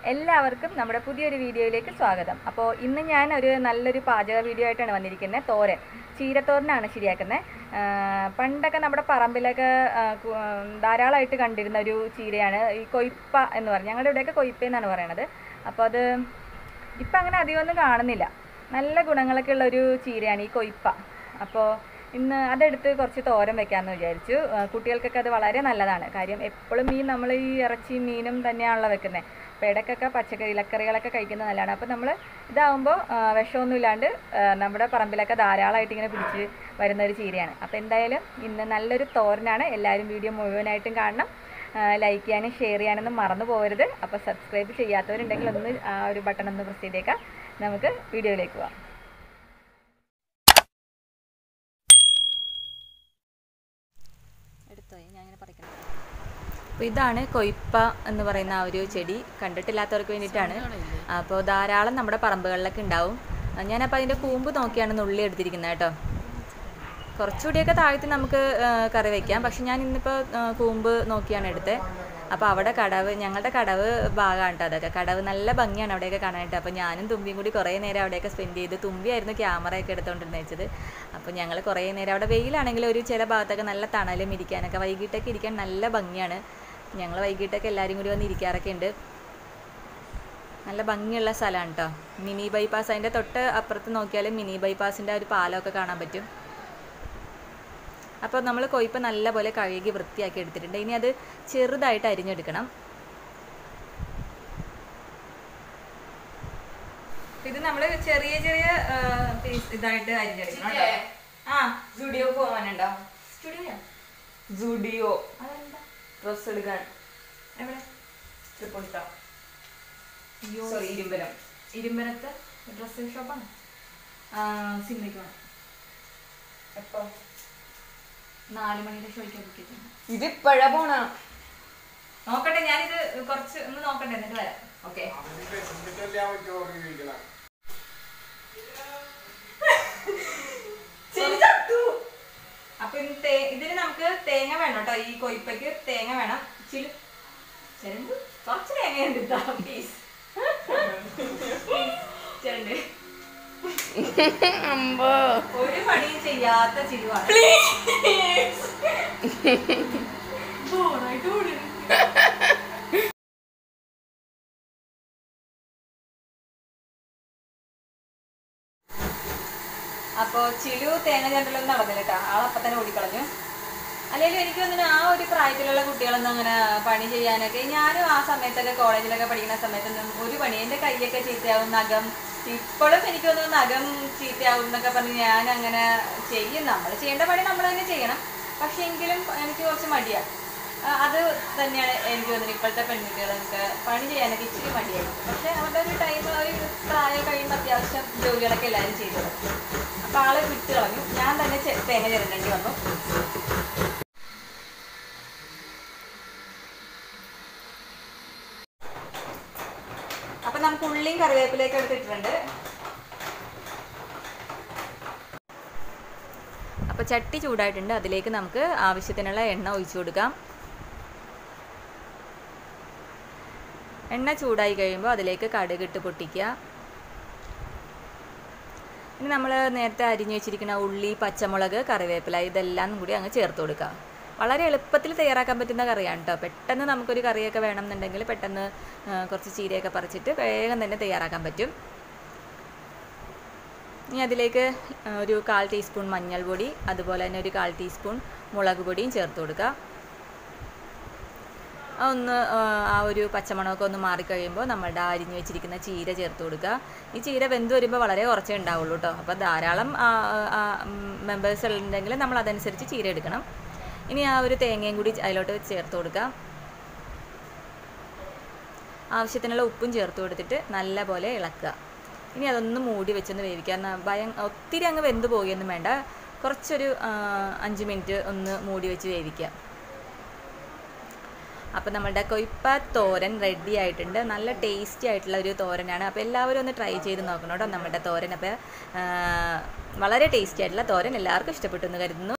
എല്ലാവർക്കും നമ്മുടെ പുതിയൊരു വീഡിയോയിലേക്ക് സ്വാഗതം അപ്പോൾ ഇന്ന് ഞാൻ ഒരു നല്ലൊരു പാചക വീഡിയോ ആയിട്ടാണ് വന്നിരിക്കുന്നത് തോരൻ ചീരത്തോരനാണ് ശരിയാക്കുന്നത് പണ്ടൊക്കെ നമ്മുടെ പറമ്പിലൊക്കെ ആ, കു- ആ, ധാരാളമായിട്ട് കണ്ടിരുന്ന ഒരു ചീരയാണ് ഈ കൊയ്പ്പ എന്ന് പറയും ഞങ്ങളുടെ ഇവിടെയൊക്കെ കൊയ്പ്പ എന്നാണ് പറയണത് അപ്പോൾ അത് ഇപ്പം അങ്ങനെ അധികമൊന്നും കാണുന്നില്ല നല്ല ഗുണങ്ങളൊക്കെ ഉള്ള ഒരു ചീരയാണ് ഈ കൊയ്പ്പ അപ്പോൾ ഇന്ന് അതെടുത്ത് കുറച്ച് തോരൻ വെക്കാമെന്ന് വിചാരിച്ചു ആ, കുട്ടികൾക്കൊക്കെ അത് വളരെ നല്ലതാണ് കാര്യം എപ്പോഴും ഈ നമ്മൾ ഈ ഇറച്ചിയും മീനും തന്നെയാണല്ലോ വെക്കുന്നത് അപ്പോൾ ഇടയ്ക്കൊക്കെ പച്ചക്കറി ഇലക്കറികളൊക്കെ കഴിക്കുന്നത് നല്ലതാണ് അപ്പോൾ നമ്മൾ ഇതാവുമ്പോൾ വിഷമൊന്നും ഇല്ലാണ്ട് ആ, നമ്മുടെ പറമ്പിലൊക്കെ ധാരാളമായിട്ട് ഇങ്ങനെ പിടിച്ച് വരുന്ന ഒരു ചീരയാണ് അപ്പോൾ എന്തായാലും ഇന്ന് നല്ലൊരു തോരനാണ് എല്ലാവരും വീഡിയോ മുഴുവനായിട്ടും കാണണം ലൈക്ക് ചെയ്യാനും ഷെയർ ചെയ്യാനൊന്നും മറന്നു പോകരുത് അപ്പോൾ സബ്സ്ക്രൈബ് ചെയ്യാത്തവരുണ്ടെങ്കിൽ ഒന്ന് ആ ഒരു ബട്ടൺ ഒന്ന് പ്രസ് ചെയ്തേക്കാം നമുക്ക് വീഡിയോയിലേക്ക് പോവാം എടുത്തോ ഞാൻ ഇങ്ങനെ പറിക്കണം അപ്പോൾ ഇതാണ് കൊയ്പ്പ എന്ന് പറയുന്ന ആ ഒരു ചെടി കണ്ടിട്ടില്ലാത്തവർക്ക് വേണ്ടിയിട്ടാണ് അപ്പോൾ ധാരാളം നമ്മുടെ പറമ്പുകളിലൊക്കെ ഉണ്ടാവും ആ, ഞാനപ്പോൾ അതിൻ്റെ കൂമ്പ് നോക്കിയാണ് നുള്ളി എടുത്തിരിക്കുന്നത് കേട്ടോ കുറച്ചുകൂടിയൊക്കെ താഴ്ത്തി നമുക്ക് ആ, കറി വയ്ക്കാം പക്ഷെ ഞാൻ ഇന്നിപ്പോൾ ആ, കൂമ്പ് നോക്കിയാണ് എടുത്തത് അപ്പോൾ അവിടെ കടവ് ഞങ്ങളുടെ കടവ് ഭാഗമാണ് കേട്ടോ അതൊക്കെ കടവ് നല്ല ഭംഗിയാണ് അവിടെയൊക്കെ കാണാനായിട്ട് അപ്പോൾ ഞാനും തുമ്പിയും കൂടി കുറേ നേരം അവിടെയൊക്കെ സ്പെൻഡ് ചെയ്ത് തുമ്പിയായിരുന്നു ക്യാമറയൊക്കെ എടുത്തുകൊണ്ടിരുന്നത് വെച്ചത് അപ്പോൾ ഞങ്ങൾ കുറേ നേരം അവിടെ വെയിലാണെങ്കിൽ ഒരു ചില ഭാഗത്തൊക്കെ നല്ല തണലും ഇരിക്കാനൊക്കെ വൈകിട്ടൊക്കെ ഇരിക്കാൻ നല്ല ഭംഗിയാണ് ഞങ്ങൾ വൈകിട്ടൊക്കെ എല്ലാവരും കൂടി വന്ന് ഇരിക്കാറൊക്കെ ഉണ്ട് നല്ല ഭംഗിയുള്ള സ്ഥലമാണ് കേട്ടോ മിനി ബൈപ്പാസ് അതിൻ്റെ തൊട്ട് അപ്പുറത്ത് നോക്കിയാൽ മിനി ബൈപ്പാസിൻ്റെ ഒരു പാലമൊക്കെ കാണാൻ പറ്റും അപ്പോൾ നമ്മൾ കൊയ്പ്പ് നല്ലപോലെ കഴുകി വൃത്തിയാക്കി എടുത്തിട്ടുണ്ട് ഇനി അത് ചെറുതായിട്ട് അരിഞ്ഞെടുക്കണം ഇത് നമ്മൾ ചെറിയ ചെറിയ പീസ് ഇതായിട്ട് അരിഞ്ഞെടുക്കണം കേട്ടോ. ആ സ്റ്റുഡിയോ പോകാനുണ്ടോ സ്റ്റുഡിയോ സ്റ്റുഡിയോ അതെന്താ ഡ്രസ് എടുക്കാൻ എവിടെ തൃപ്പൂണിത്തറ സോറി ഇരുമ്പനം ഇരുമ്പനത്ത് ഡ്രസ് ഷോപ്പാണ് സിനിമയ്ക്ക് വേണം എപ്പോ നാല് മണിയുടെ ഷോയ്ക്ക് ബുക്ക് ചെയ്തിട്ടുണ്ട് ഇതിപ്പഴ പോണ നോക്കട്ടെ ഞാനിത് കുറച്ച് ഒന്ന് നോക്കട്ടെ എന്നിട്ട് വരാം ഓക്കെ അപ്പൊ ഇനി തേ- ഇതിന് നമുക്ക് തേങ്ങ വേണം കേട്ടോ ഈ കൊയ്പ്പയ്ക്ക് തേങ്ങ വേണം ചിലു ചെരണ്ട് കുറച്ച് തേങ്ങയുണ്ട് കേട്ടോ പ്ലീസ് ചെരണ്ട് അമ്പോ ഒരു പണിയും ചെയ്യാത്ത ചിരുവാണ് ബോറായിട്ട് ഓടുന്നു. അപ്പോ ചിലു തേങ്ങ ചെണ്ടലൊന്നും നടന്നില്ല കേട്ടോ ആളപ്പം തന്നെ ഓടിക്കളഞ്ഞു അല്ലെങ്കിൽ എനിക്ക് തോന്നുന്നു ആ ഒരു പ്രായത്തിലുള്ള കുട്ടികളൊന്നും അങ്ങനെ പണി ചെയ്യാനൊക്കെ ഞാനും ആ സമയത്തൊക്കെ കോളേജിലൊക്കെ പഠിക്കുന്ന സമയത്തൊന്നും ഒരു പണി എൻ്റെ കൈയൊക്കെ ചീത്തയാവും നഖം ഇപ്പോഴും എനിക്ക് തോന്നുന്നു നഖം ചീത്തയാവും എന്നൊക്കെ പറഞ്ഞ് ഞാൻ അങ്ങനെ ചെയ്യും നമ്മൾ ചെയ്യേണ്ട പണി നമ്മൾ തന്നെ ചെയ്യണം പക്ഷെ എങ്കിലും എനിക്ക് കുറച്ച് മടിയാണ് ആ, അത് തന്നെയാണ് എനിക്ക് തോന്നുന്നത് ഇപ്പോഴത്തെ പെൺകുട്ടികളൊക്കെ പണി ചെയ്യാനൊക്കെ ഇച്ചിരി മടിയായി പക്ഷെ അവരുടെ ഒരു ടൈം ഒരു പ്രായം കഴിയുമ്പോൾ അത്യാവശ്യം ജോലികളൊക്കെ എല്ലാവരും ചെയ്തു അപ്പോൾ ആളെ വിട്ട് കളഞ്ഞു ഞാൻ തന്നെ ചെ- തേങ്ങ ചിരണ്ടേണ്ടി വന്നു അപ്പൊ നമുക്ക് ഉള്ളിയും കറിവേപ്പിലേക്ക് എടുത്തിട്ടുണ്ട് അപ്പൊ ചട്ടി ചൂടായിട്ടുണ്ട് അതിലേക്ക് നമുക്ക് ആവശ്യത്തിനുള്ള എണ്ണ ഒഴിച്ചു കൊടുക്കാം എണ്ണ ചൂടായി കഴിയുമ്പോൾ അതിലേക്ക് കടുക് ഇട്ട് പൊട്ടിക്കുക ഇനി നമ്മൾ നേരത്തെ അരിഞ്ഞു വെച്ചിരിക്കുന്ന ഉള്ളി പച്ചമുളക് കറിവേപ്പില ഇതെല്ലാം കൂടി അങ്ങ് ചേർത്ത് കൊടുക്കുക വളരെ എളുപ്പത്തിൽ തയ്യാറാക്കാൻ പറ്റുന്ന കറിയാണ് കേട്ടോ പെട്ടെന്ന് നമുക്കൊരു കറിയൊക്കെ വേണമെന്നുണ്ടെങ്കിൽ പെട്ടെന്ന് ആ, കുറച്ച് ചീരയൊക്കെ പറിച്ചിട്ട് വേഗം തന്നെ തയ്യാറാക്കാൻ പറ്റും ഇനി അതിലേക്ക് ആ, ഒരു കാൽ ടീസ്പൂൺ മഞ്ഞൾപ്പൊടി അതുപോലെ തന്നെ ഒരു കാൽ ടീസ്പൂൺ മുളക് പൊടിയും ചേർത്ത് കൊടുക്കുക ആ ഒന്ന് ആ, ആ ഒരു പച്ചമണമൊക്കെ ഒന്ന് മാറിക്കഴിയുമ്പോൾ നമ്മുടെ ആ അരിഞ്ഞു വെച്ചിരിക്കുന്ന ചീര ചേർത്ത് കൊടുക്കുക ഈ ചീര വെന്ത് വരുമ്പോൾ വളരെ കുറച്ചേ ഉണ്ടാവുള്ളൂ കേട്ടോ അപ്പോൾ ധാരാളം മെമ്പേഴ്സ് ഉണ്ടെങ്കിൽ നമ്മൾ അതനുസരിച്ച് ചീര എടുക്കണം ഇനി ആ ഒരു തേങ്ങയും കൂടി അതിലോട്ട് ചേർത്ത് കൊടുക്കാം ആവശ്യത്തിനുള്ള ഉപ്പും ചേർത്ത് കൊടുത്തിട്ട് നല്ല പോലെ ഇളക്കുക ഇനി അതൊന്ന് മൂടി വെച്ചൊന്ന് വേവിക്കുക എന്നാ ഭയം ഒത്തിരി അങ്ങ് വെന്ത് പോവുകയൊന്നും വേണ്ട കുറച്ചൊരു ആ, അഞ്ച് മിനിറ്റ് ഒന്ന് മൂടി വെച്ച് വേവിക്കുക അപ്പോൾ നമ്മുടെ കൊയ്പ്പ തോരൻ റെഡി ആയിട്ടുണ്ട് നല്ല ടേസ്റ്റി ആയിട്ടുള്ള ഒരു തോരനാണ് അപ്പോൾ എല്ലാവരും ഒന്ന് ട്രൈ ചെയ്ത് നോക്കണം കേട്ടോ നമ്മുടെ തോരൻ അപ്പോൾ വളരെ ടേസ്റ്റി ആയിട്ടുള്ള തോരൻ എല്ലാവർക്കും ഇഷ്ടപ്പെട്ടു എന്ന് കരുതുന്നു